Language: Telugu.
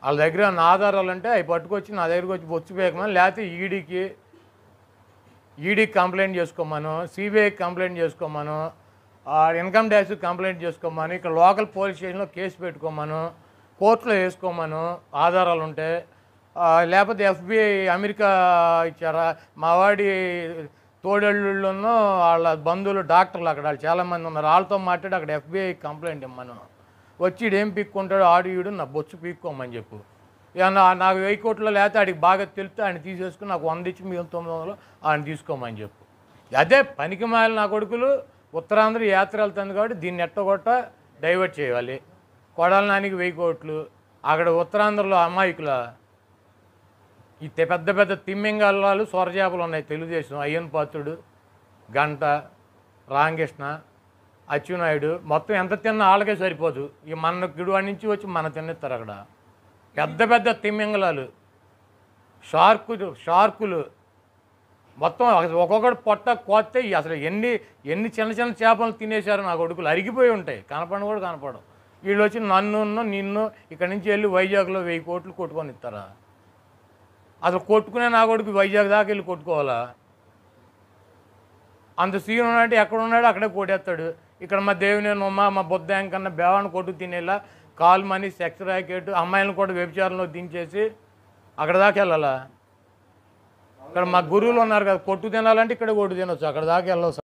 వాళ్ళ దగ్గర ఉన్న ఆధారాలు అంటే అవి పట్టుకొచ్చి నా దగ్గరికి వచ్చి బొచ్చు పేకమని లేకపోతే ఈడీకి ఈడీకి కంప్లైంట్ చేసుకోమను సిబిఐకి కంప్లైంట్ చేసుకోమను ఆ, ఇన్కమ్ ట్యాక్స్ కంప్లైంట్ చేసుకోమను ఇక్కడ లోకల్ పోలీస్ స్టేషన్లో కేసు పెట్టుకోమను కోర్టులో వేసుకోమను ఆధారాలు ఉంటే ఆ, లేకపోతే ఎఫ్బిఐ అమెరికా ఇచ్చారా మా వాడి తోడేళ్ళును వాళ్ళ బంధువులు డాక్టర్లు అక్కడ వాళ్ళు చాలామంది ఉన్నారు వాళ్ళతో మాట్లాడి అక్కడ ఎఫ్బిఐ కంప్లైంట్ ఇమ్మను వచ్చి ఈడు ఏం పీక్కుంటాడు ఆడు ఈడు నా బొచ్చు పీక్కోమని చెప్పు ఏమన్నా నాకు వెయ్యి కోట్లు లేకపోతే ఆడికి బాగా తెలిస్తే ఆయన తీసేసుకుని నాకు వంద ఇచ్చి మిగిలిన తొమ్మిది వందలు ఆయన తీసుకోమని చెప్పు అదే పనికి మాలిన నా కొడుకులు ఉత్తరాంధ్ర యాత్ర వెళ్తుంది కాబట్టి దీన్ని ఎట్టగొట్ట డైవర్ట్ చేయాలి కొడాల నానికి వెయ్యి కోట్లు అక్కడ ఉత్తరాంధ్రలో అమాయకుల ఈ తె- పెద్ద పెద్ద తిమ్మింగల్లాలు సొరచేపలు ఉన్నాయి తెలుగుదేశం అయ్యన్ పాత్రుడు గంట రామకృష్ణ అచ్చెన్నాయుడు మొత్తం ఎంత తిన్నా వాళ్ళకే సరిపోదు ఈ మన గిడువాడి నుంచి వచ్చి మన తినేస్తారు అక్కడ పెద్ద పెద్ద తిమ్మింగలాలు షార్కులు షార్కులు మొత్తం ఒక్కొక్కటి పొట్ట కోస్తే ఈ అసలు ఎన్ని ఎన్ని చిన్న చిన్న చేపలు తినేశారు నా కొడుకులు అరిగిపోయి ఉంటాయి కనపడను కూడా కనపడవు వీళ్ళు వచ్చి నన్ను నిన్ను ఇక్కడి నుంచి వెళ్ళి వైజాగ్లో వెయ్యి కోట్లు కొట్టుకొని ఇస్తారా అసలు కొట్టుకునే నా కొడుకు వైజాగ్ దాకా వెళ్ళి కొట్టుకోవాలా అంత సీన్ ఉన్నాడు ఎక్కడ ఉన్నాడు అక్కడే కొట్టేస్తాడు ఇక్కడ మా దేవుని ఉమ్మ మా బుద్ధ కన్నా బేవాన్ని కొట్టు తినేలా కాల్ మనీ సెక్స్ ర్యాకెట్ అమ్మాయిలను కూడా వ్యభిచారంలో దించేసి అక్కడ దాకా వెళ్ళాలా ఇక్కడ మా గురువులు ఉన్నారు కదా కొట్టు తినాలంటే ఇక్కడ కొట్టు తినొచ్చు అక్కడ దాకా వెళ్ళవచ్చు